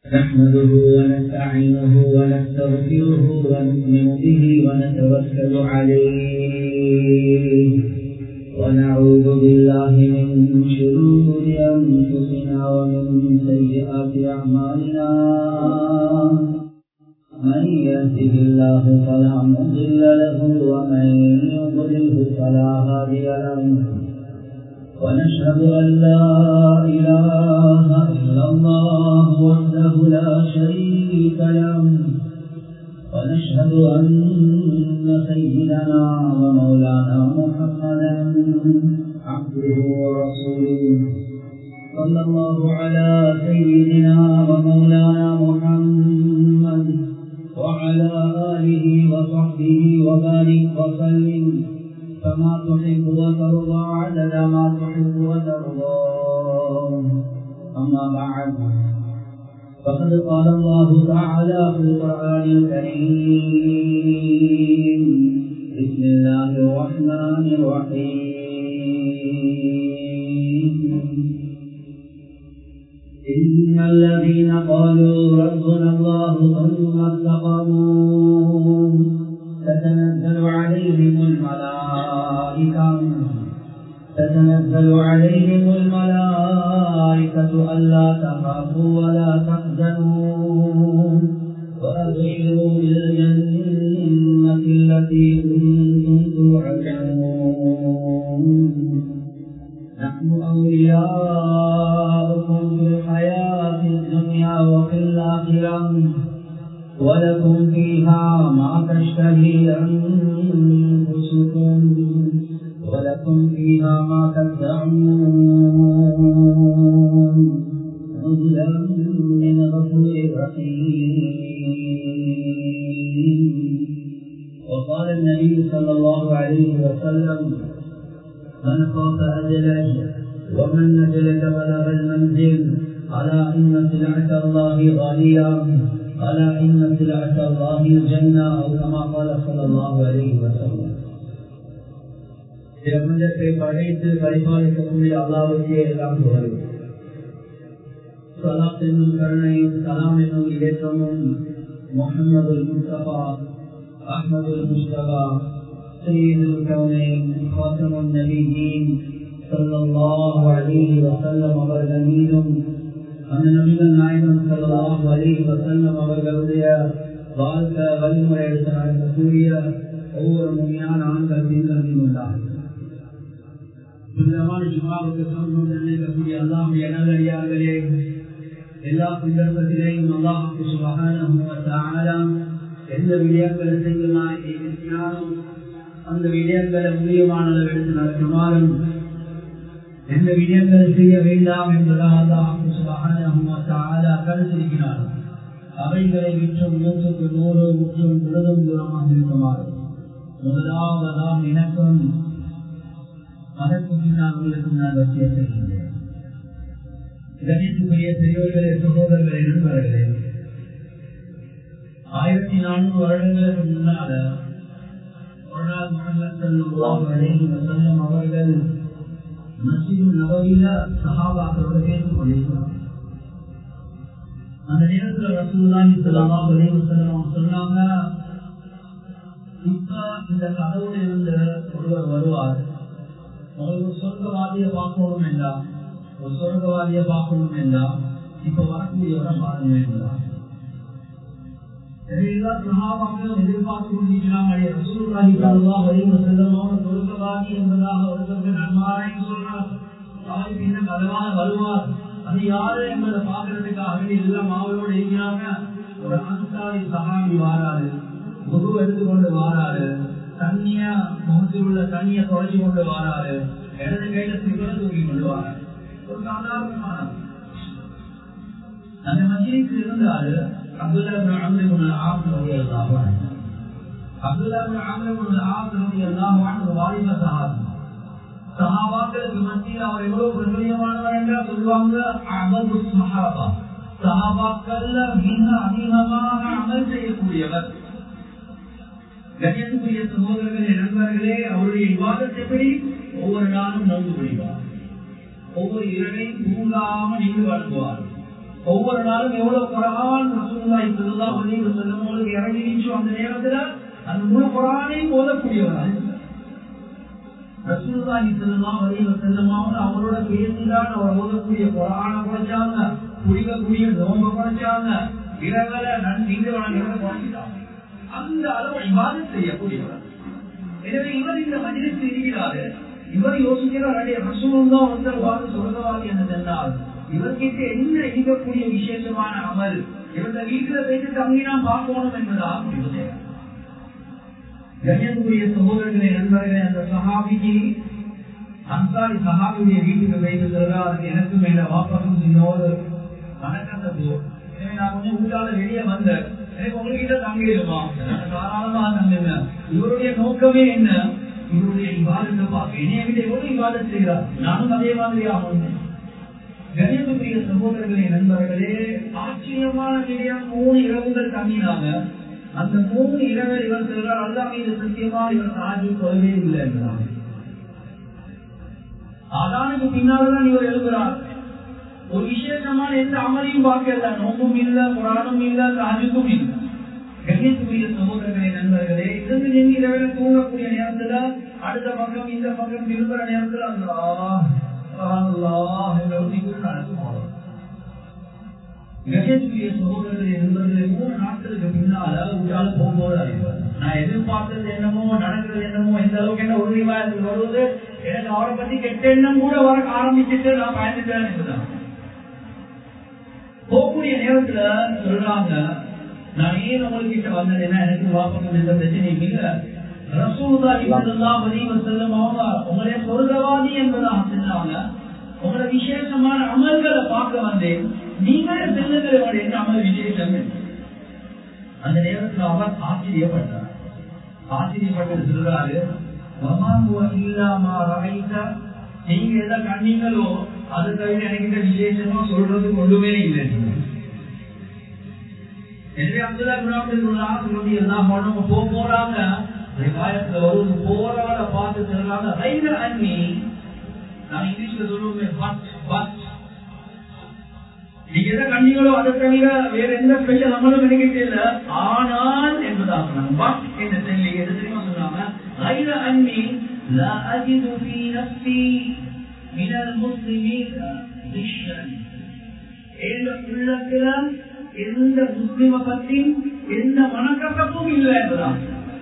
نحمده ونستعينه ونستغفره ونؤمن به ونتوكل عليه ونعوذ بالله من شرور أنفسنا ومن سيئات أعمالنا من يهده الله فلا مضل له ومن يضلله فلا هادي له ونشهد أن لا إله إلا الله وحده لا شريك له ونشهد أن سيدنا ومولانا محمدا عبده ورسوله صلى الله على سيدنا ومولانا محمد وعلى آله وصحبه وبارك وسلم كما تحب وترضى عدد ما تحب وترضى أما بعد فقد قال الله تعالى في القرآن الكريم بسم الله الرحمن الرحيم إن الذين قالوا ربنا الله ثم استقاموا تتنزل عليهم الملائكة تتنزل عليهم الملائكة ألا تخافوا ولا تحزنوا وأبشروا بالجنة التي كنتم توعدون نحن أولياؤكم في الحياة الدنيا وفي الآخرة ولكم فيها ما تشتهي أنفسكم ولكم فيها ما تدعون نزلا من غفور رحيم وقال النبي صلى الله عليه وسلم من خاف أجلج ومن نجلك بلغ المنزل على إن سلعة الله غالية ألا إن سلعة الله الجنة أو كما قال صلى الله عليه وسلم பிரபஞ்சத்தை படைத்து பரிபாலிக்கக்கூடிய அல்லாவுக்கே எல்லாம் புகழும் சலாத் என்னும் கருணையும் சலாம் என்னும் இயற்றமும் முகமது முஸ்தபா அஹமது முஸ்தபா سيد الكونين خاتم النبيين صلى الله عليه وسلم அவர்கள் மீதும் அந்த நபிகள் நாயகம் சல்லாஹ் அலி வசல்லம் அவர்களுடைய வாழ்க்கை வழிமுறை எடுத்து நடக்கக்கூடிய ஒவ்வொரு முறையான ஆண்கள் மீதும் உண்டாகும் சுந்தரமான ஜுமாவுக்கு சொந்தம் நினைக்கக்கூடிய அல்லாஹுடைய நல்லடியார்களே எல்லா சந்தர்ப்பத்திலேயும் அல்லாஹுக்கு சுபகான எந்த விடயங்களை செய்யலாம் அந்த விடயங்களை முடியமான எடுத்து நடக்குமாறும் எந்த விடயங்களை செய்ய வேண்டாம் என்பதாக அல்லாஹுக்கு சுபகான கருத்திருக்கிறார் அவைகளை விற்றும் நூற்றுக்கு நூறு முற்றும் முழுதும் தூரமாக இருக்குமாறு முதலாவதாம் எனக்கும் அதற்கு பின்னால் உங்களுக்கு நான் வசிய செய்கின்றேன் கணித்துக்குரிய பெரியவர்களே சகோதரர்களே நண்பர்களே ஆயிரத்தி நானூறு வருடங்களுக்கு முன்னால ஒரு நாள் முகமது அவர்கள் மசீது நபவியில சகாபாக்களோட பேசிக் கொண்டிருக்கிறார் அந்த நேரத்தில் ரசூல்லாஹி ஸல்லல்லாஹு அலைஹி வஸல்லம் சொன்னாங்க இப்ப இந்த கதவுல இருந்து ஒருவர் வருவார் ஒரு சொர்க்கவாதியை பார்க்கணும் என்றால் ஒரு சொர்க்கவாதியை பார்க்கணும் என்றால் இப்ப வரக்கூடியவரை பாருங்க என்றார் எதிர்பார்த்து கொண்டிருக்கிறாங்களே ரசூலுல்லாஹி ஸல்லல்லாஹு அலைஹி வஸல்லம் அவர் சொர்க்கவாதி என்பதாக ஒருத்தருக்கு நன்மாராயம் சொல்றார் அவர் பின்ன கதவாக வருவார் அது யாரு என்பதை பார்க்கறதுக்காக எல்லாம் அவரோடு இருக்கிறாங்க ஒரு அன்சாரி சகாமி வாராரு குரு எடுத்துக்கொண்டு வாராரு தண்ணிய முகத்தில் உள்ள தண்ணிய தொலைச்சு கொண்டு வாராரு இடது கையில சிவர தூக்கி கொண்டு வாராரு ஒரு சாதாரணமான அந்த மஜிக்கு இருந்தாரு அப்துல்லா அம்ரிபுல் ஆசிரதி அல்லாஹ் அப்துல்லா அம்ரிபுல் ஆசிரதி அல்லாஹ் வாலிப சஹாபி சஹாபாக்களுக்கு மத்தியில் அவர் எவ்வளவு பிரபலியமானவர் என்றால் சொல்லுவாங்க அபது சஹாபா சஹாபாக்கள்ல மிக அதிகமாக அமல் செய்யக்கூடியவர் கண்ணியத்துக்குரிய சகோதரர்களே நண்பர்களே அவருடைய விவாதத்தை எப்படி ஒவ்வொரு நாளும் நோந்து முடிவார் ஒவ்வொரு இரவையும் தூங்காம நின்று வழங்குவார் ஒவ்வொரு நாளும் எவ்வளவு குரான் ரசூலுல்லாஹி ஸல்லல்லாஹு அலைஹி வஸல்லம் உங்களுக்கு இறங்கிடுச்சோ அந்த நேரத்துல அந்த முழு குரானையும் ஓதக்கூடியவராக ரசூலுல்லாஹி ஸல்லல்லாஹு அலைஹி வஸல்லம் அவங்க அவரோட பேசிதான் அவர் ஓதக்கூடிய குரானை குறைச்சாங்க குடிக்கக்கூடிய நோம்ப குறைச்சாங்க இரவல நன்றிங்க வணங்குறத குறைச்சிட்டாங்க அந்த அளவு இவாதம் செய்யக்கூடியவர் எனவே இவர் இந்த மஜிலிஸ் இருக்கிறாரு இவர் யோசிக்கிறார் அடைய ரசூலுல்லா ஒருத்தர் வாழ்ந்து சொல்றவாதி என்று சொன்னால் இவர்கிட்ட என்ன இருக்கக்கூடிய விசேஷமான அமல் இவங்க வீட்டுல போயிட்டு தங்கினா பார்க்கணும் என்பதாக முடிவு செய்யறார் கண்ணியத்துக்குரிய சகோதரர்களே நண்பர்களே அந்த சஹாபிக்கு அன்சாரி சஹாபியுடைய வீட்டுக்கு போயிட்டு சொல்றாரு எனக்கு மேல வாப்பகம் இன்னொரு வணக்கத்தை போ எனவே நான் கொஞ்சம் ஊட்டால வெளியே வந்தேன் எனக்கு உங்ககிட்ட தங்கிடுமா தாராளமா தங்குங்க இவருடைய நோக்கமே என்ன இவருடைய விவாதத்தை பார்க்க என்னைய விட எவ்வளவு விவாதம் செய்கிறார் நானும் அதே மாதிரி ஆகணும் கணியத்துக்குரிய சகோதரர்களே நண்பர்களே ஆச்சரியமான விடயம் மூணு இரவுகள் தங்கினாங்க அந்த மூணு இரவு இவர் சொல்றார் அல்லா மீது சத்தியமா இவர் ராஜி கொள்ளவே இல்லை என்றார் அதானுக்கு பின்னால்தான் இவர் எழுதுகிறார் ஒரு விசேஷமான எந்த அமலையும் பார்க்கல நோக்கும் இல்ல புராணம் இல்ல ராஜுக்கும் இல்ல கண்ணியத்துக்குரிய சகோதரர்களே நண்பர்களே இருந்து நீங்க இரவில தூங்கக்கூடிய நேரத்துல அடுத்த பக்கம் இந்த பக்கம் திரும்புற நேரத்துல அல்லாஹ் என்ற ஒரு திக்கு நடக்கும் கஜேந்திரிய சகோதரர்களே நண்பர்களே மூணு நாட்களுக்கு பின்னால உங்களால போகும்போது அறிவார் நான் எதிர்பார்த்தது என்னமோ நடக்கிறது என்னமோ எந்த அளவுக்கு என்ன உறுதிவா வருவது எனக்கு அவரை பத்தி கெட்ட எண்ணம் கூட வர ஆரம்பிச்சுட்டு நான் பயந்துட்டேன் என்றுதான் போகக்கூடிய நேரத்துல சொல்றாங்க நான் ஏன் உங்ககிட்ட வந்தேன்னா எனக்கு வாப்பகம் எந்த பிரச்சனையும் இல்ல ரசூலுல்லாஹி ஸல்லல்லாஹு அலைஹி வஸல்லம் அவங்க உங்களே சொர்க்கவாதி என்பதாக சொன்னாங்க உங்களோட விசேஷமான அமல்களை பார்க்க வந்தேன் நீங்களே செல்லுங்கள் என்ன அமல் விசேஷம் அந்த நேரத்தில் அவர் ஆச்சரியப்பட்டார் ஆச்சரியப்பட்டு சொல்றாரு இல்லாமா ரகைத்த நீங்க எதை கண்ணீங்களோ அது தவிர எனக்கு விசேஷமா சொல்றதுக்கு ஒன்றுமே இல்லை எனவே அப்துல்லா குணாபுல்லா சொல்லி எல்லாம் பண்ணவங்க போ போறாங்க ரிவாயத்துல வரும் போராட பார்த்து சொல்றாங்க ரைல அண்ணி நான் இங்கிலீஷ்ல சொல்லுவேன் பட் பட் நீங்க எதை கண்ணீங்களோ அதை தவிர வேற எந்த ஸ்பெஷல் நம்மளும் நினைக்கிட்டு இல்ல ஆனால் என்பதாக பட் என்ன சொல்லி எது தெரியுமா சொன்னாங்க ரைல அண்ணி لا أجد في نفسي من المسلمين غشا உள்ளத்துல எந்த முஸ்லிம பத்தி எந்த மனக்கசப்பும் இல்லை என்பதான்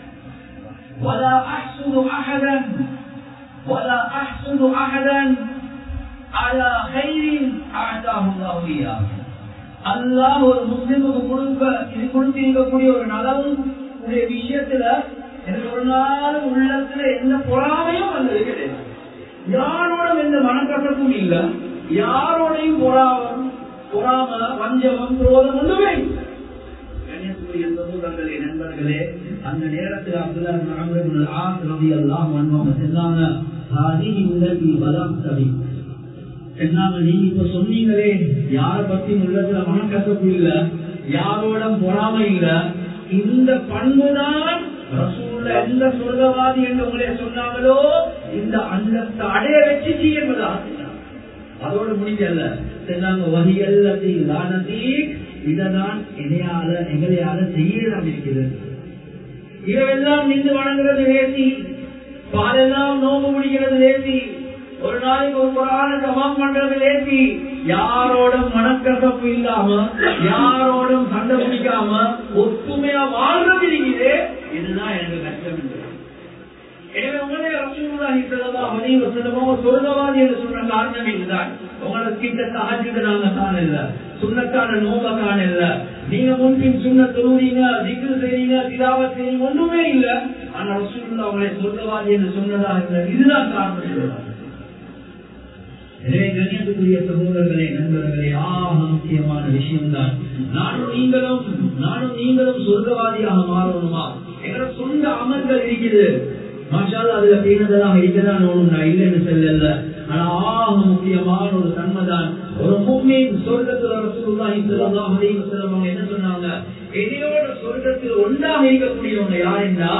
ولا أحسد أحدا ولا أحسد أحدا على خير أعطاه الله إياه அல்லாஹ் ஒரு முஸ்லிமுக்கு கொடுக்க இது கொடுத்திருக்கக்கூடிய ஒரு நலவு உடைய விஷயத்துல எனக்கு ஒரு நாள் உள்ளத்துல எந்த பொறாமையும் வந்தது கிடையாது யாரோடும் எந்த மனக்கசப்பும் இல்ல யாரோடையும் பொறாமம் பொறாம வஞ்சமம் குரோதம் ஒன்றுமே கண்ணியத்துக்குரிய சகோதரர்களே நண்பர்களே அந்த நேரத்தில் அப்துல்லா ரவி எல்லாம் வந்தவங்க செல்லாங்க உள்ளதி பலம் தவி சொன்னாங்க நீங்க இப்ப சொன்னீங்களே யார பத்தி உள்ளத்துல மனக்கசப்பு இல்ல யாரோட பொறாமை இல்ல இந்த பண்புதான் ரசூல்ல எந்த சொர்க்கவாதி என்று உங்களே சொன்னாங்களோ இந்த அந்தத்தை அடைய வச்சு என்பதா அதோட முடிஞ்சல்ல சொன்னாங்க வரியல்லத்தை தானத்தி இததான் என்னையால எங்களையால செய்யலாம் இருக்கிறது இரவெல்லாம் நின்று வணங்குறது லேசி பாலெல்லாம் நோம்பு முடிக்கிறது லேசி ஒரு நாளைக்கு ஒரு புறான ஜமாம் பண்றது லேசி யாரோட மனக்கசப்பு இல்லாம யாரோடும் சண்டை பிடிக்காம ஒத்துமையா வாழ்றது இருக்குது இதுதான் எனக்கு கஷ்டம் என்று எனவே உங்களே ரசூலுல்லாஹி ஸல்லல்லாஹு அலைஹி வஸல்லம் சொர்க்கவாதி என்று சொன்ன காரணம் இதுதான் உங்களை கிட்ட தஹஜ்ஜுத் நாங்க காண இல்ல சுன்னத்தான நோம்ப காண இல்ல நீங்க முன்பின் சுன்ன தொழுவீங்க திக்ரு செய்றீங்க திலாவத் செய்றீங்க ஒண்ணுமே இல்ல ஆனா ரசூலுல்லாஹ் உங்களை சொர்க்கவாதி என்று சொன்னதா இல்லை இதுதான் காரணம் சொல்றாங்க எனவே கண்ணியத்துக்குரிய சகோதரர்களே நண்பர்களே ஆக முக்கியமான விஷயம்தான் நானும் நீங்களும் நானும் நீங்களும் சொர்க்கவாதியாக மாறணுமா எங்களோட சொந்த அமல்கள் இருக்குது மாஷால அதுல பேணுதலாக இருக்கதான் ஒண்ணும் நான் இல்லைன்னு சொல்லல ஆனா ஆக முக்கியமான ஒரு தன்மைதான் ஒரு மூமின் சொர்க்கத்துல ரசூலுல்லாஹி ஸல்லல்லாஹு அலைஹி வஸல்லம் அவங்க என்ன சொன்னாங்க என்னையோட சொர்க்கத்தில் ஒன்றாக இருக்கக்கூடியவங்க யாருன்னா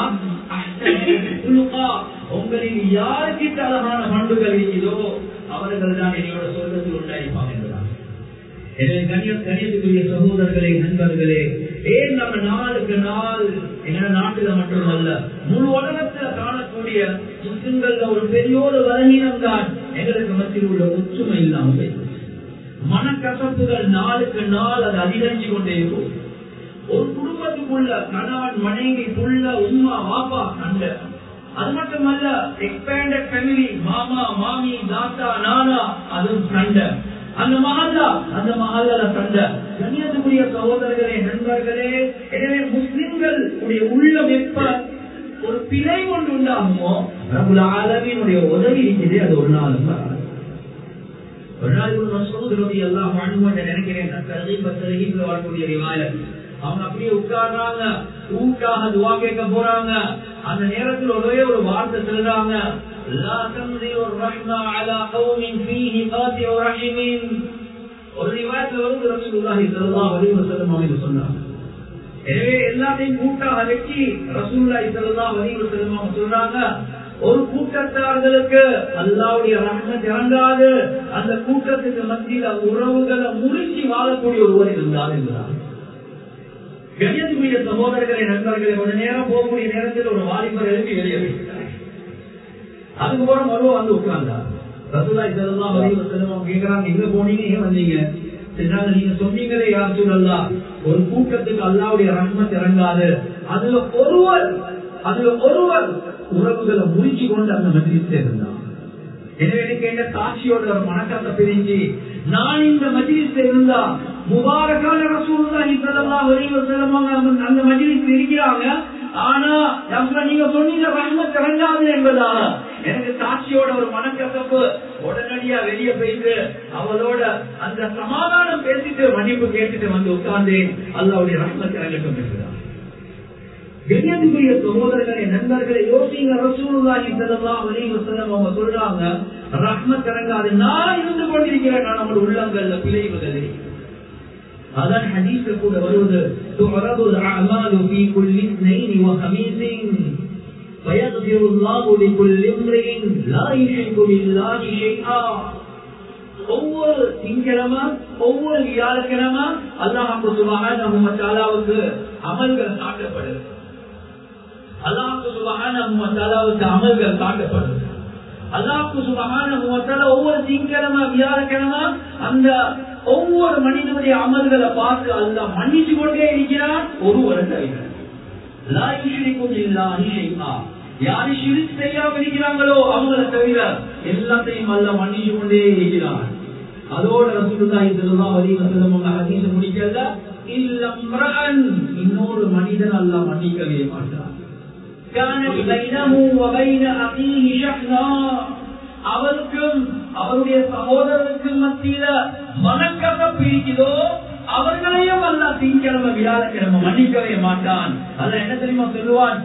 உங்களில் யாருக்கிட்ட அழகான பண்புகள் இருக்குதோ அவர்கள் தான் என்னையோட சொர்க்கத்தில் உண்டாயிருப்பாங்க என்பதான் எனவே கணிய கணியத்துக்குரிய சகோதரர்களே நண்பர்களே ஏன் நம்ம நாளுக்கு நாள் எங்க நாட்டுல மட்டுமல்ல முழு உலகத்துல காணக்கூடிய முஸ்லிம்கள்ல ஒரு பெரிய ஒரு பலகீனம் தான் எங்களுக்கு மத்தியில் உள்ள ஒற்றுமை இல்லாமல் போயிடுச்சு. மனக்கசப்புகள் நாளுக்கு நாள் அது அதிகரிச்சு கொண்டே இருக்கும் ஒரு குடும்பத்துக்குள்ள கணவன் மனைவி புள்ள உம்மா வாப்பா சண்டை அது மட்டுமல்ல எக்ஸ்பேண்டட் ஃபேமிலி மாமா மாமி தாத்தா நானா அதுவும் சண்டை அந்த மகல்லா அந்த மகல்ல சண்டை கண்ணியத்துக்குரிய சகோதரர்களே நண்பர்களே எனவே முஸ்லிம்கள் உடைய உள்ள வெப்ப ஒரு பிழை ஒன்று உண்டாகுமோ ரபுல் ஆலமினுடைய உதவி இருக்குது அது ஒரு நாள் வராது. ஒரு நாள் ஒரு மசூத் ரவி எல்லாம் வாழ்ந்து நினைக்கிறேன் கருதி பத்திரிகையில் வரக்கூடிய ரிவாயத் அவங்க அப்படியே உட்கார்றாங்க ஊக்காக துவா கேட்க போறாங்க அந்த நேரத்தில் ஒரே ஒரு வார்த்தை சொல்றாங்க لا تمضي الرحمة على قوم فيه قاطع رحم ஒரு ரிவாயத்தில் வந்து ரசூலுல்லாஹி ஸல்லல்லாஹு அலைஹி வஸல்லம் அவங்க சொன்னாங்க எனவே எல்லாத்தையும் கூட்டாக வச்சு ரசூலுல்லாஹி ஸல்லல்லாஹு அலைஹி வஸல்லம் அவங்க சொல்றாங்க ஒரு கூட்டத்தார்களுக்கு அல்லாவுடைய ரஹ்மத் இறங்காது அந்த கூட்டத்துக்கு மத்தியில உறவுகளை முறிஞ்சி வாழக்கூடிய ஒருவர் இருந்தார் என்றார் கண்ணியத்துக்குரிய சகோதரர்களை நண்பர்களை ஒரு நேரம் போகக்கூடிய நேரத்தில் ஒரு வாலிபர் எழுப்பி வெளியே வைக்கிறார் அதுக்கு போற மருவ வந்து உட்கார்ந்தார் ரசூலா இதெல்லாம் வரையும் செல்லுவோம் கேட்கிறாங்க எங்க போனீங்க ஏன் வந்தீங்க சொன்னாங்க நீங்க சொன்னீங்களே யார் சொல்லலாம் ஒரு கூட்டத்துக்கு அல்லாவுடைய ரஹ்மத் இறங்காது அதுல ஒருவர் அதுல ஒருவர் உறவுகளை முறிச்சு கொண்டு அந்த மஜ்லிஸ்ல இருந்தார் எனவே எனக்கு என்ன சாட்சியோட ஒரு மனக்கத்தை பிரிஞ்சு நான் இந்த மஜ்லிஸ்ல இருந்தா முபாரக்கான ரசூலுல்லாஹி ஸல்லல்லாஹு அலைஹி வஸல்லம் அவங்க அந்த மஜ்லிஸ்ல இருக்கிறாங்க ஆனா நம்ம நீங்க சொன்னீங்க ரஹ்மத் இறங்காது என்பதால எனக்கு சாட்சியோட ஒரு மனக்கசப்பு உடனடியா வெளியே போயிட்டு அவளோட அந்த சமாதானம் பேசிட்டு மன்னிப்பு கேட்டுட்டு வந்து உட்கார்ந்து அல்லாவுடைய ரஹ்மத் இறங்கட்டும் இருக்கிறார் கண்ணியத்துக்குரிய சகோதரர்களே நண்பர்களை யோசிங்க ரசூலுல்லாஹி ஸல்லல்லாஹு அலைஹி வஸல்லம் அவங்க சொல்றாங்க ரஹ்மத் இறங்காது நான் இருந்து கொண்டிருக்கிறேன் நான் நம்ம உள்ளங்கள்ல பிழைவுகளே அதான் ஹதீஸ்ல கூட வருவது تعرض الاعمال في كل اثنين وخميس فيغفر الله لكل امرئ لا يشرك بالله شيئا ஒவ்வொரு திங்கிழமை ஒவ்வொரு வியாழக்கிழமை அல்லாஹ் சுபஹானஹு வ தஆலாவுக்கு அமல்கள் காட்டப்படுது அல்லாஹ் சுபஹானஹு வ தஆலாவுக்கு அமல்கள் காட்டப்படுது அல்லாஹ் சுபஹானஹு வ தஆலா ஒவ்வொரு திங்கிழமை வியாழக்கிழமை அந்த ஒவ்வொரு மனிதனுடைய அமல்களை பார்த்து அல்லாஹ் மன்னிச்சு கொண்டே இருக்கிறான் ஒருவரை தவிர லா யுஷ்ரிகு பில்லாஹி ஷைஆ யாரு ஷிரிக் செய்யாம இருக்கிறாங்களோ அவங்களை தவிர எல்லாத்தையும் அல்ல மன்னிச்சு கொண்டே இருக்கிறான் அதோட ரசூலுல்லாஹி ஸல்லல்லாஹு அலைஹி வஸல்லம் அவங்க ஹதீஸ் முடிக்கல இல்லம்ரன் இன்னொரு மனிதன் அல்லாஹ் மன்னிக்கவே மாட்டான் كانت بينه وبين أخيه شحنا அவருக்கும் அவருடைய சகோதரருக்கும் மத்தியில மனக்கசப்பு இருக்குதோ அவர்களையும் அல்ல திங்கிழமை வியாழக்கிழமை மன்னிக்கவே மாட்டான் அல்ல என்ன தெரியுமா சொல்லுவான்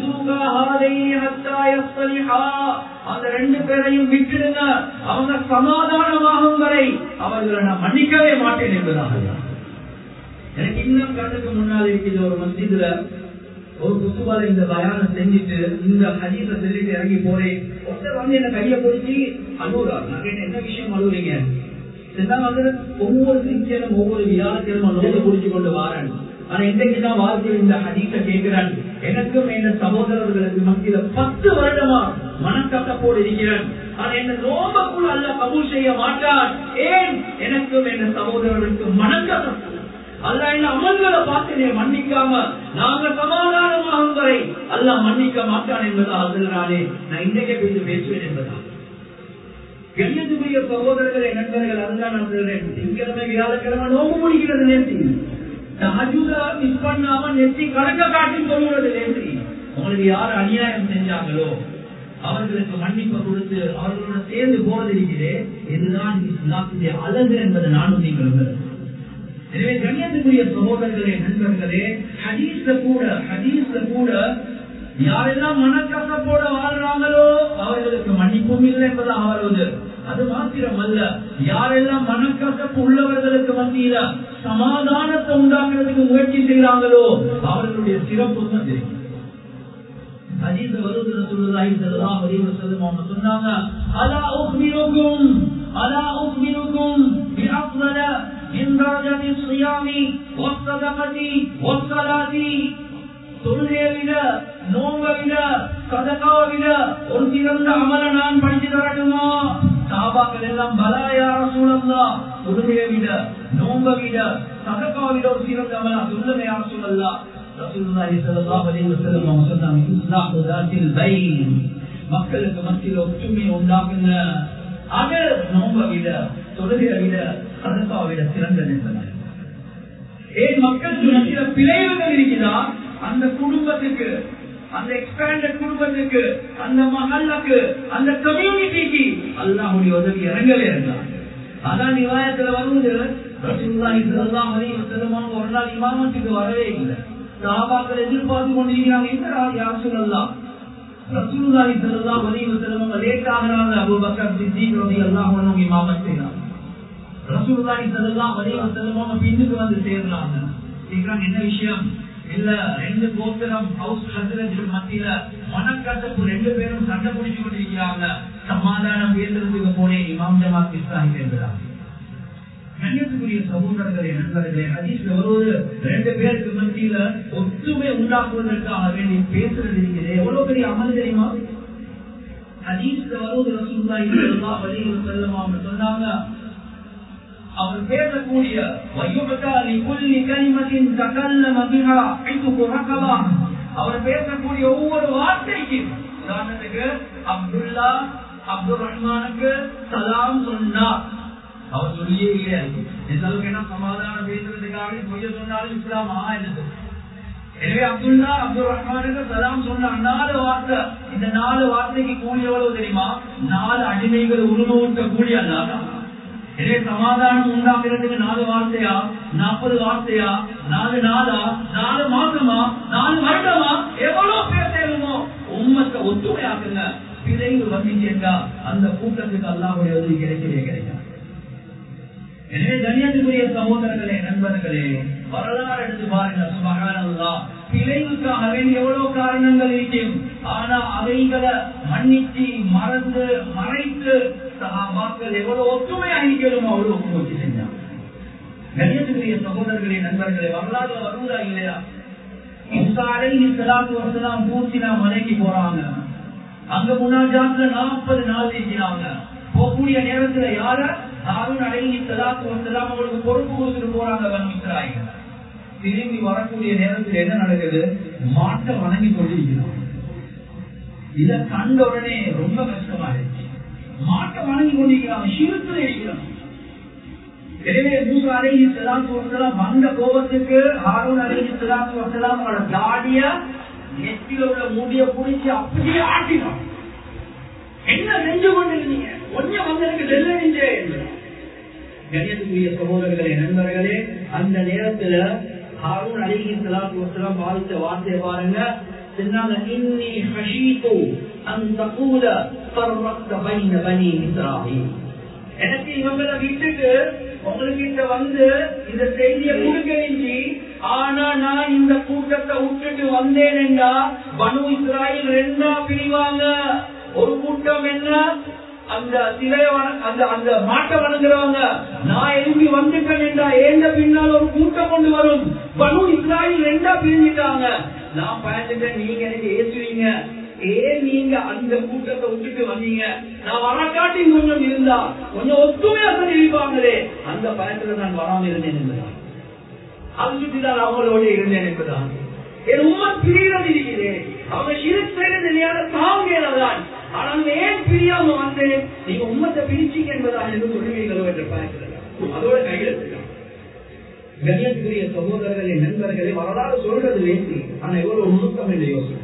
அந்த ரெண்டு பேரையும் விட்டுடுங்க அவங்க சமாதானமாகும் வரை அவர்களை நான் மன்னிக்கவே மாட்டேன் என்பதாக எனக்கு இன்னும் கண்ணுக்கு முன்னால் இருக்குது ஒரு மஸ்ஜிதுல ஒரு குசுபால இந்த பயானம் செஞ்சுட்டு இந்த ஹதீஸ சொல்லிட்டு இறங்கி போறேன் ஒருத்தர் வந்து என்ன கைய பிடிச்சி அழுகுறா நான் கேட்டேன் என்ன விஷயம் அழுகுறீங்க வந்து ஒவ்வொரு சிங்கிலும் ஒவ்வொரு வியாழக்கிழமை நோடு குடிச்சு கொண்டு வாரன் ஆனா இன்றைக்குதான் வாழ்க்கையில் இந்த ஹதீஸ கேட்கிறான் எனக்கும் என் சகோதரர்களுக்கு மத்தியில பத்து வருடமா மனக்கட்டப்போடு இருக்கிறேன் ஆனா என்ன நோம்பக்குள் அல்ல கபூல் செய்ய மாட்டான் ஏன் எனக்கும் என் சகோதரர்களுக்கு மனக்கட்டப்பு அல்ல என்ன அமல்களை பார்த்து நீ மன்னிக்காம நாங்க சமாதானமாகும் வரை அல்ல மன்னிக்க மாட்டான் என்பதாக சொல்றானே நான் இன்றைக்கே பேசி பேசுவேன் என்பதா கண்ணியத்துக்குரிய சகோதரர்களே நண்பர்கள் அதுதான் நான் சொல்றேன் திங்கிழமை வியாழக்கிழமை நோம்பு முடிக்கிறது நேர்த்தி மிஸ் பண்ணாம நெத்தி கணக்க காட்டி சொல்லுறது நேர்த்தி உங்களுக்கு யார் அநியாயம் செஞ்சாங்களோ அவர்களுக்கு மன்னிப்பு கொடுத்து அவர்களோட சேர்ந்து போறது இருக்கிறே இதுதான் இஸ்லாத்துடைய அழகு என்பதை நானும் நீங்கள் எனவே கண்ணியத்துக்குரிய சகோதரர்களே நண்பர்களே ஹதீஸ்ல கூட ஹதீஸ்ல கூட யாரெல்லாம் மனக்கசப்போட வாழ்றாங்களோ அவர்களுக்கு மன்னிப்பும் இல்லை என்பதாக வருவது அது மாத்திரம் அல்ல யாரெல்லாம் மனக்கசப்பு உள்ளவர்களுக்கு மத்தியில சமாதானத்தை உண்டாக்குறதுக்கு முயற்சி செய்கிறாங்களோ அவர்களுடைய சிறப்பு தான் தெரியும் ஹதீஸ் வருது ரசூலுல்லாஹி ஸல்லல்லாஹு அலைஹி வஸல்லம் அவங்க சொன்னாங்க அலா உக்பிருக்கும் அலா உக்பிருக்கும் பிஅஃதல من درجة الصيام والصدقة والصلاة தொழுகையை விட நோம்பை விட சதகாவை விட ஒரு சிறந்த அமல நான் படித்து தரட்டுமா சாபாக்கள் எல்லாம் பலாயார சூழல்லா தொழுகையை விட நோம்பை விட சதகாவை விட ஒரு சிறந்த அமலா சொல்லுங்க யார சூழல்லா ரசூலுல்லாஹி ஸல்லல்லாஹு அலைஹி வஸல்லம் அவங்க சொன்னாங்க இஸ்லாஹு தாத்தில் பைன் மக்களுக்கு மத்தியில் ஒற்றுமை உண்டாக்குங்க அது நோம்பை விட தொழுகையை விட சதகாவை விட சிறந்தது என்பது ஏன் மக்களுக்கு மத்தியில் பிழைவுகள் இருக்கிறதா அந்த குடும்பத்துக்கு அந்த எக்ஸ்பேண்டட் குடும்பத்துக்கு அந்த மகளுக்கு அந்த கம்யூனிட்டிக்கு அல்லாஹுடைய உதவி இறங்கவே இருந்தார் அதான் நிவாயத்துல வருவது ரசூலுல்லாஹி ஸல்லல்லாஹு அலைஹி வஸல்லம் ஒரு நாள் இமாமத்துக்கு வரவே இல்லை சஹாபாக்கள் எதிர்பார்த்து கொண்டிருக்கிறாங்க என்ன யார் சொல்லலாம் ரசூலுல்லாஹி ஸல்லல்லாஹு அலைஹி வஸல்லம் லேட் ஆகிறாங்க அபூபக்கர் சித்திக் ரலியல்லாஹு அன்ஹு இமாமத் செய்றாங்க ரசூலுல்லாஹி ஸல்லல்லாஹு அலைஹி வஸல்லம் பின்னுக்கு வந்து சேர்றாங்க கேக்குறாங்க என்ன விஷயம் இல்ல ரெண்டு கோத்திரம் ஹவுஸ் ஹசரத்துக்கு மத்தியில மனக்கசப்பு ரெண்டு பேரும் சண்டை பிடிச்சு கொண்டிருக்கிறாங்க சமாதானம் பேசுறதுக்கு போனேன் இமாம் ஜமாத் இஸ்லாஹி என்கிறாங்க கண்ணியத்துக்குரிய சகோதரர்களே நண்பர்களே ஹதீஸ்ல வருவது ரெண்டு பேருக்கு மத்தியில ஒற்றுமை உண்டாக்குவதற்காக வேண்டி பேசுறது இருக்குது எவ்வளவு பெரிய அமல் தெரியுமா ஹதீஸ்ல வருவது ரசூலுல்லாஹி ஸல்லல்லாஹு அலைஹி வஸல்லம் அவங்க சொன்னாங்க அவர் பேசக்கூடிய அவர் பேசக்கூடிய ஒவ்வொரு வார்த்தைக்கு உதாரணத்துக்கு அப்துல்லா அப்துல் ரஹ்மானுக்கு சலாம் சொன்னார் அவர் சொல்லியே கிடையாது எந்த அளவுக்கு என்ன சமாதானம் பேசுறதுக்காக பொய்ய சொன்னாலும் இஸ்லாம் ஆயிடுது எனவே அப்துல்லா அப்துல் ரஹ்மானுக்கு சலாம் சொன்ன நாலு வார்த்தை இந்த நாலு வார்த்தைக்கு கூலி எவ்வளவு தெரியுமா நாலு அடிமைகள் உருவூட்ட கூலி அல்லாத எனவே சமாதானம் உண்டாக்குறதுக்கு நாலு வார்த்தையா நாற்பது வார்த்தையா நாலு நாளா நாலு மாசமா நாலு வருடமா எவ்வளவு பேர் தேவைமோ உண்மத்தை ஒத்துமையாக்குங்க பிழைவு வந்துட்டேங்கா அந்த கூட்டத்துக்கு அல்லாவுடைய உதவி கிடைக்கவே கிடைக்காது எனவே கண்ணியத்துக்குரிய சகோதரர்களே நண்பர்களே வரலாறு எடுத்து பாருங்க சுபகானல்லா பிழைவுக்காக வேண்டிய எவ்வளவு காரணங்கள் இருக்கும் ஆனா அவைகளை மன்னிச்சு மறந்து மறைத்து சகாபாக்கள் எவ்வளவு ஒற்றுமையா இருக்கிறோமோ அவ்வளவு முயற்சி செஞ்சாங்க கண்ணியத்துக்குரிய சகோதரர்களே நண்பர்களே வரலாறு வருவதா இல்லையா பூர்த்தினா மலைக்கு போறாங்க அங்க முன்னாஜாத்துல நாற்பது நாள் இருக்கிறாங்க போகக்கூடிய நேரத்துல யார ஹாரூன் அலைஹி ஸலாத்து வஸலாம் அவங்களுக்கு பொறுப்பு கொடுத்துட்டு போறாங்க பனு இஸ்ராயீல் திரும்பி வரக்கூடிய நேரத்தில் என்ன நடக்குது மாட்டை வணங்கி கொண்டிருக்கிறான் இத கண்ட உடனே ரொம்ப கஷ்டமா இருந்துச்சு மாட்டை வணங்கி கொண்டிருக்கிறாங்க சிறுத்துல இருக்கிறான் எனவே மூசா அலைஹி ஸலாத்து வஸலாம் வந்த கோபத்துக்கு ஹாரூன் அலைஹி ஸலாத்து வஸலாம் அவரோட தாடிய நெத்தில உள்ள முடிய பிடிச்சி அப்படியே ஆட்டினான் என்ன செஞ்சு கொண்டிருந்தீங்க கொஞ்சம் வந்ததுக்கு நெல்ல நெஞ்சே கண்ணியத்துக்குரிய சகோதரர்களே நண்பர்களே அந்த நேரத்துல ஹாரூன் அலிஹி சலாத்து வசலாம் பாதித்த வார்த்தையை பாருங்க சொன்னாங்க இன்னி ஹஷீது அன் தகூல ஃபர்ரக்த பைன பனி இஸ்ராயீல் எனக்கு இவங்களை விட்டுட்டு உங்களுக்கு இந்த வந்து இந்த செய்தியை கொடுக்கறிஞ்சி ஆனா நான் இந்த கூட்டத்தை விட்டுட்டு வந்தேன் என்றா பனு இஸ்ராயல் ரெண்டா பிரிவாங்க ஒரு கூட்டம் என்ன அந்த சிலைய அந்த அந்த மாட்டை வணங்குறவங்க நான் எழுப்பி வந்துட்டேன் என்றா ஏந்த பின்னால் ஒரு கூட்டம் கொண்டு வரும் பனு இஸ்ராயல் ரெண்டா பிரிஞ்சிட்டாங்க நான் பயந்துட்டேன் நீங்க எனக்கு ஏசுவீங்க ஏன் நீங்க அந்த கூட்டத்தை விட்டுட்டு வந்தீங்க நான் வரக்காட்டி கொஞ்சம் இருந்தா கொஞ்சம் ஒத்துமையா சொல்லியிருப்பாங்களே அந்த பயத்துல நான் வராம இருந்தேன் என்பதான் அது சுற்றிதான் அவங்களோட இருந்தேன் என்பதான் என் உண்மை பிரிகிறது இருக்கிறேன் அவங்க சிறுக்கு செய்யறது தாங்கிறதான் ஆனால் ஏன் பிரியாம வந்தேன் நீங்க உண்மத்தை பிரிச்சீங்க என்பதாக என்று சொல்லுவீங்களோ என்ற பயத்துல அதோட கையெழுத்துக்கலாம் கண்ணியத்துக்குரிய சகோதரர்களே நண்பர்களே வரலாறு சொல்றது வேண்டி ஆனா எவ்வளவு நுணுக்கம் என்று யோசனை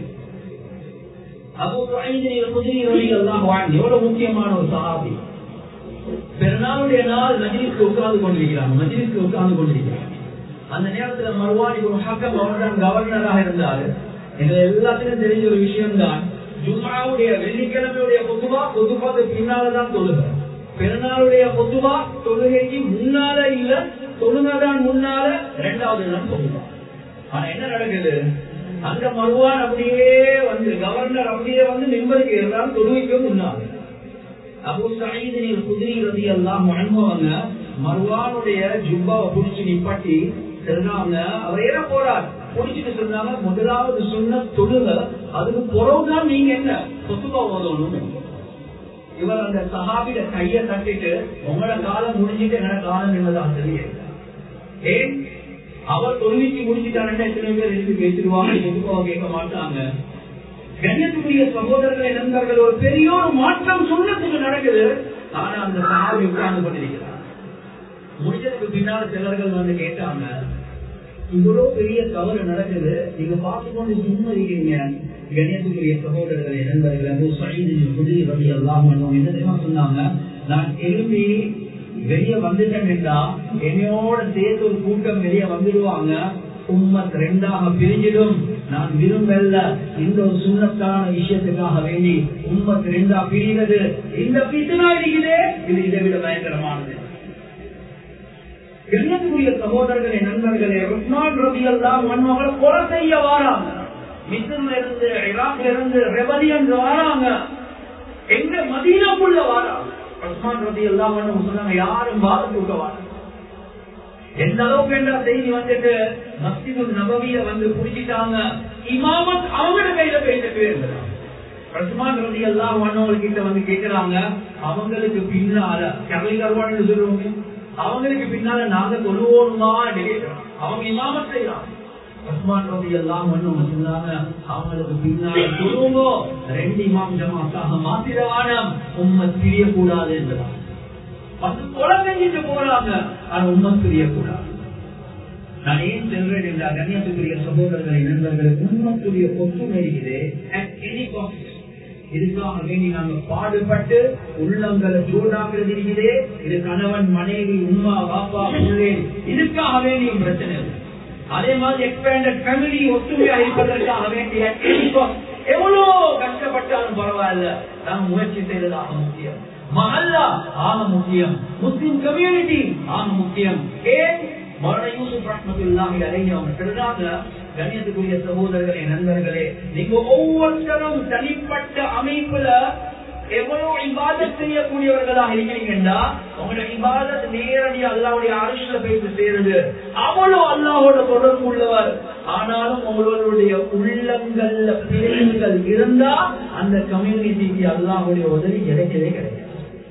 எவ்வளவு முக்கியமான ஒரு சகாபி பெருநாளுடைய நாள் மஜிலிஸ்க்கு உட்கார்ந்து கொண்டிருக்கிறாங்க மஜிலிஸ்க்கு உட்கார்ந்து கொண்டிருக்கிறாங்க அந்த நேரத்துல மறுவாடி ஒரு ஹக்கம் அவர்தான் கவர்னராக இருந்தாரு எங்க எல்லாத்துக்கும் தெரிஞ்ச ஒரு விஷயம் தான் ஜும்மாவுடைய வெள்ளிக்கிழமையுடைய பொதுவா பொதுவாக பின்னாலதான் தொழுகிறார் பெருநாளுடைய பொதுவா தொழுகைக்கு முன்னால இல்ல தொழுகதான் முன்னால இரண்டாவது நாள் தொழுவா ஆனா என்ன நடக்குது அந்த மருவான் அப்படியே வந்து கவர்னர் அப்படியே வந்து நிம்மதிக்கு இருந்தால் தொழுகைக்கு முன்னால அபு சயீதினில் குதிரை ரதி எல்லாம் அனுபவங்க மர்வானுடைய ஜுப்பாவை புடிச்சு நிப்பாட்டி சொன்னாங்க அவர் ஏற போறார் புடிச்சிட்டு சொன்னாங்க முதலாவது சொன்ன தொழுக அதுக்கு புறவுதான் நீங்க என்ன சொத்துக்கா ஓதணும் இவர் அந்த சஹாபிட கைய தட்டிட்டு உங்களோட காலம் முடிஞ்சிட்டு என்னோட காலம் என்னதான் தெரியல ஏன் அவர் தொழுவிச்சு முடிச்சுட்டாருன்னா எத்தனை பேர் எழுதி பேசிடுவாங்க சொத்துக்காவை கேட்க மாட்டாங்க கண்ணியத்துக்குரிய சகோதரர்கள் நண்பர்கள் ஒரு பெரிய ஒரு மாற்றம் சொன்னதுக்கு நடக்குது ஆனா அந்த சகாவி உட்கார்ந்து கொண்டிருக்கிறார் முடிஞ்சதுக்கு பின்னால் சிலர்கள் வந்து கேட்டாங்க இவ்வளவு பெரிய தவறு நடக்குது நீங்க பார்த்து கொண்டு சும்மா இருக்கீங்க கண்ணியத்துக்குரிய சகோதரர்களை நண்பர்கள் சைது புதிய வழி எல்லாம் என்ன தெரியுமா சொன்னாங்க நான் எழுப்பி வெளியே வந்துட்டேன் என்றா என்னையோட சேர்த்து ஒரு கூட்டம் வெளியே வந்துடுவாங்க உம்மத் ரெண்டாக பிரிஞ்சிடும் நான் விரும்பல இந்த ஒரு சுண்ணத்தான விஷயத்துக்காக வேண்டி உம்மத் ரெண்டா பிரிவது இந்த பிசுனா இருக்குதே இது இதை விட பயங்கரமானது கண்ணியத்துக்குரிய சகோதரர்களே நண்பர்களே ருக்மான் ரவி எல்லாம் மன்னவங்களை கொலை செய்ய வாராங்க மிசில் இருந்து ஈராக்ல இருந்து ரெபலியன் வாராங்க எங்க மதீனாக்குள்ள வாராங்க உஸ்மான் ரவி எல்லாம் மன்னவங்க சொன்னாங்க யாரும் வாரத்து விட வாராங்க எந்த அளவுக்கு என்ற செய்தி வந்துட்டு மஸ்திது நபவிய வந்து புடிச்சிட்டாங்க இமாமத் அவங்களோட கையில பேசிட்டு இருந்தாங்க ரஸ்மான் ரதி எல்லாம் கிட்ட வந்து கேக்குறாங்க அவங்களுக்கு பின்னால கரளி கருவான்னு சொல்லுவாங்க அவங்களுக்கு பின்னால நாங்க தொழுவோணுமா கேட்கிறோம் அவங்க இமாமத் செய்யறாங்க ரஸ்மான் ரதி எல்லாம் சொன்னாங்க அவங்களுக்கு பின்னால தொழுவோ ரெண்டு இமாம் ஜமாத்தாக மாத்திரவானம் உண்மை தெரியக்கூடாது என்றாங்க வந்து கொலை செஞ்சுட்டு போறாங்க ஆனா உண்மை தெரியக்கூடாது நான் ஏன் செல்றேன் என்றால் கண்ணியத்துக்குரிய சகோதரர்களை நண்பர்களுக்கு உண்மத்துடைய ஒற்றுமை இருக்குது இதுக்காக வேண்டி நாங்க பாடுபட்டு உள்ளங்களை சூடாக்குறது இருக்குது இது கணவன் மனைவி உமா பாப்பா பிள்ளை இதுக்காக வேண்டியும் பிரச்சனை இல்லை அதே மாதிரி எக்ஸ்பேண்டட் ஃபேமிலி ஒற்றுமையா இருப்பதற்காக வேண்டிய எவ்வளவு கஷ்டப்பட்டாலும் பரவாயில்ல நாம் முயற்சி செய்ததாக முக்கியம் மஹல்லா ஆக முக்கியம் முஸ்லிம் கம்யூனிட்டி ஆக முக்கியம் ஏன் மரண யூசுப் ரஹ்மத்துல்லாஹி அலைஹி அவங்க சொல்றாங்க கண்ணியத்துக்குரிய சகோதரர்களே நண்பர்களே நீங்க ஒவ்வொருத்தரும் தனிப்பட்ட அமைப்புல எவ்வளவு இபாதத் செய்யக்கூடியவர்களாக இருக்கிறீங்கன்னா உங்களோட இபாதத் நேரடியா அல்லாவுடைய அரசுல போயிட்டு சேருது அவ்வளவு அல்லாவோட தொடர்பு உள்ளவர் ஆனாலும் உங்களுடைய உள்ளங்கள்ல பிழைகள் இருந்தா அந்த கம்யூனிட்டிக்கு அல்லாவுடைய உதவி கிடைக்கவே கிடையாது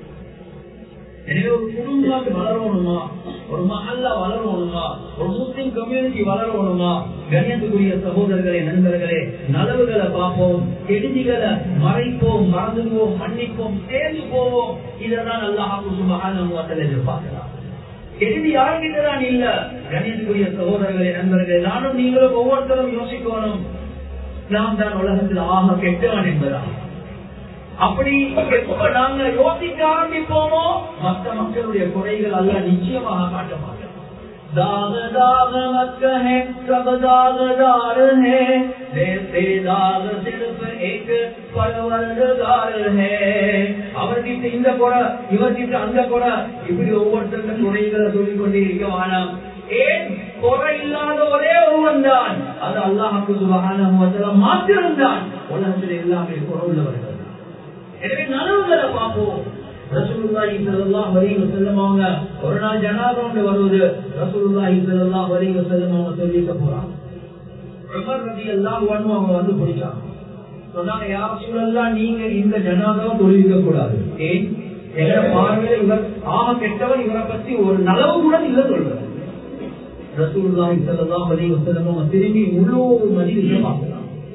எனவே ஒரு குடும்பம் வளரணுமா ஒரு மஹல்லா வளரணுமா ஒரு முஸ்லிம் கம்யூனிட்டி வளரணுமா கண்ணியத்துக்குரிய சகோதரர்களே நண்பர்களே நலவுகளை பார்ப்போம் கெடுதிகளை மறைப்போம் மறந்துடுவோம் மன்னிப்போம் சேர்ந்து போவோம் இதெல்லாம் அல்லாஹாக்கு சுபகான எதிர்பார்க்கலாம் கெடுதி யாருக்கிட்டதான் இல்ல கண்ணியத்துக்குரிய சகோதரர்களே நண்பர்களே நானும் நீங்களும் ஒவ்வொருத்தரும் யோசிக்கணும் நாம் தான் உலகத்தில் ஆக கெட்டவன் என்பதா அப்படி எப்ப நாங்க யோசிக்க ஆரம்பிப்போமோ மற்ற மக்களுடைய குறைகள் அல்ல நிச்சயமாக காட்ட மாட்டோம் दाग दाग मत कहे सब दागदार है जैसे दाग सिर्फ एक परवरदार है அவர்கிட்ட இந்த குறை இவர்கிட்ட அந்த குறை இப்படி ஒவ்வொருத்தருந்த குறைகளை சொல்லிக் கொண்டே இருக்க வேணாம் ஏன் குறை இல்லாத ஒரே ஒருவன் தான் அது அல்லாஹுக்கு சுபகான மாத்திரம்தான் உலகத்தில் எல்லாமே குறை உள்ளவர்கள் எனவே நலவுகளை பார்ப்போம் ரசூலுல்லாஹி ஸல்லல்லாஹு அலைஹி வஸல்லம் அவங்க ஒரு நாள் ஜனாதா ஒன்று வருவது ரசூலுல்லாஹி ஸல்லல்லாஹு அலைஹி வஸல்லம் அவங்க சொல்லிக்க போறாங்க உமர் ரலியல்லாஹு அன்ஹு அவங்க வந்து பிடிச்சாங்க சொன்னாங்க யா ரசூலல்லாஹ் நீங்க இந்த ஜனாதாவை தொழுவிக்க கூடாது ஏன் எங்க பார்வையில இவர் ஆக கெட்டவர் இவரை பத்தி ஒரு நலவு கூட இல்ல சொல்றாரு ரசூலுல்லாஹி ஸல்லல்லாஹு அலைஹி வஸல்லம் அவங்க திரும்பி முழு மஜ்லிஸை பார்க்கலாம்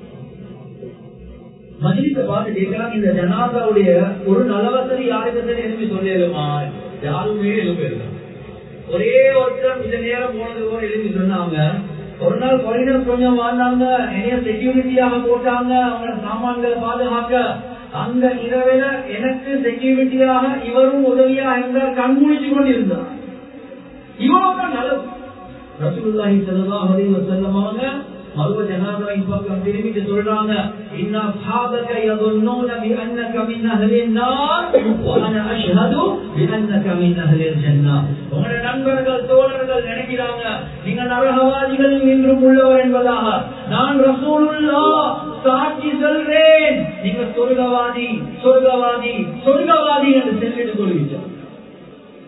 மஜிலிசை பார்த்து கேட்கிறாங்க இந்த ஜனாதாவுடைய ஒரு நலவசதி யாருக்கு எழுப்பி சொல்லிடுமா யாருமே எழுப்பிருக்க ஒரே ஒருத்தர் இந்த நேரம் போனது போல எழுப்பி சொன்னாங்க ஒரு நாள் குறையினர் கொஞ்சம் வாழ்ந்தாங்க என்னைய செக்யூரிட்டியாக போட்டாங்க அவங்க சாமான்களை பாதுகாக்க அந்த இரவில எனக்கு செக்யூரிட்டியாக இவரும் உதவியா இருந்தார் கண்முழிச்சு கொண்டிருந்தார் இவ்வளவு தான் நலவு ரசூலுல்லாஹி ஸல்லல்லாஹு அலைஹி வஸல்லம் அவங்க மருவ ஜனாதாவின் பக்கம் திரும்பிட்டு சொல்றாங்க இன்ன அஸ்ஹாபக يظنون بانك من اهل النار وانا اشهد بانك من اهل الجنه உங்களுடைய நண்பர்கள் தோழர்கள் நினைக்கிறாங்க நீங்க நரகவாதிகளில் இன்றும் உள்ளவர் என்பதாக நான் ரசூலுல்லா சாட்சி சொல்றேன் நீங்க சொர்க்கவாதி சொர்க்கவாதி சொர்க்கவாதி என்று செல்லிட்டு சொல்லிவிட்டார்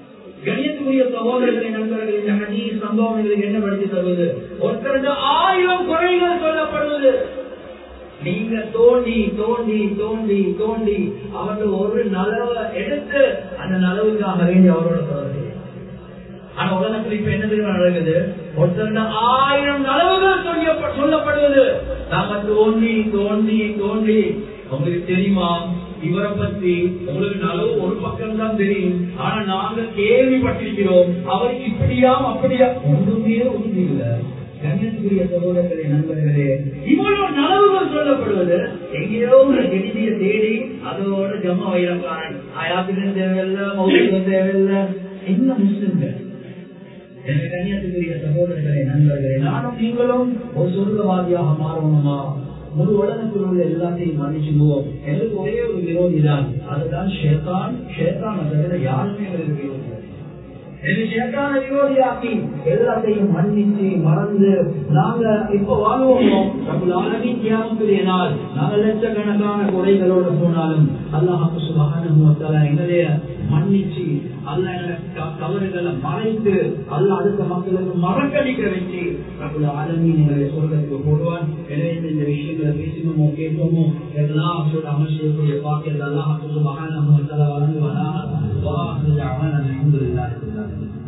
கணியத்துக்குரிய சகோதரர்களை நண்பர்கள் இந்த ஹதீஸ் சம்பவம் எங்களுக்கு என்ன படித்து தருவது ஒருத்தருக்கு ஆயிரம் குறைகள் சொல்லப்படுவது நீங்க தோண்டி தோண்டி தோண்டி தோண்டி அவர்கள் ஒரு நலவை எடுத்து அந்த நலவுக்காக வேண்டி அவரோட தொடர்பு ஆனா உலகத்தில் இப்ப என்ன தெரியுமா நடக்குது ஒருத்தர் ஆயிரம் நலவுகள் சொல்ல சொல்லப்படுவது நாம தோண்டி தோண்டி தோண்டி உங்களுக்கு தெரியுமா இவரை பத்தி உங்களுக்கு நலவு ஒரு பக்கம் தான் தெரியும் ஆனா நாங்க கேள்விப்பட்டிருக்கிறோம் அவருக்கு இப்படியாம் அப்படியா ஒன்றுமே ஒன்று இல்லை கண்ணியத்துக்குரிய சகோதரர்களே நண்பர்களே இவ்வளவு நலவுகள் சொல்லப்படுவது எங்கேயோ ஒரு எழுதிய தேடி அதோட ஜம்ம வைரக்காரன் ஆயாத்துக்கும் தேவையில்லை மௌலிகம் தேவையில்லை என்ன முஸ்லிம்கள் எனக்கு கண்ணியத்துக்குரிய சகோதரர்களே நண்பர்களே நானும் நீங்களும் ஒரு சொர்க்கவாதியாக மாறணுமா முழு உலகத்தில் உள்ள எல்லாத்தையும் மன்னிச்சுடுவோம் எனக்கு ஒரே ஒரு விரோதி தான் அதுதான் ஷேத்தான் ஷேத்தான் தவிர யாருமே எங்களுக்கு விரோதி சேத்தான விரோதியாக்கி எல்லாத்தையும் மன்னிச்சு மறந்து நாங்க இப்ப வாழ்வோமோ நம்மளாலவே தியாகத்துடைய நாள் நாங்க லட்சக்கணக்கான குறைகளோட போனாலும் அல்லாஹு சுபகான எங்களைய மன்னிச்சு அல்ல தவறுகளை மறைத்து அல்ல அடுத்த மக்களுக்கு மறக்கடிக்க வச்சு நம்மள ஆளுமையை எங்களை சொல்றதுக்கு போடுவான் எனவே இந்த விஷயங்களை பேசணுமோ கேட்போமோ எல்லாம் சொல்ல அமைச்சக்கூடிய பாக்கியங்கள் அல்லாஹு சுபகான வழங்குவானா الحمد لله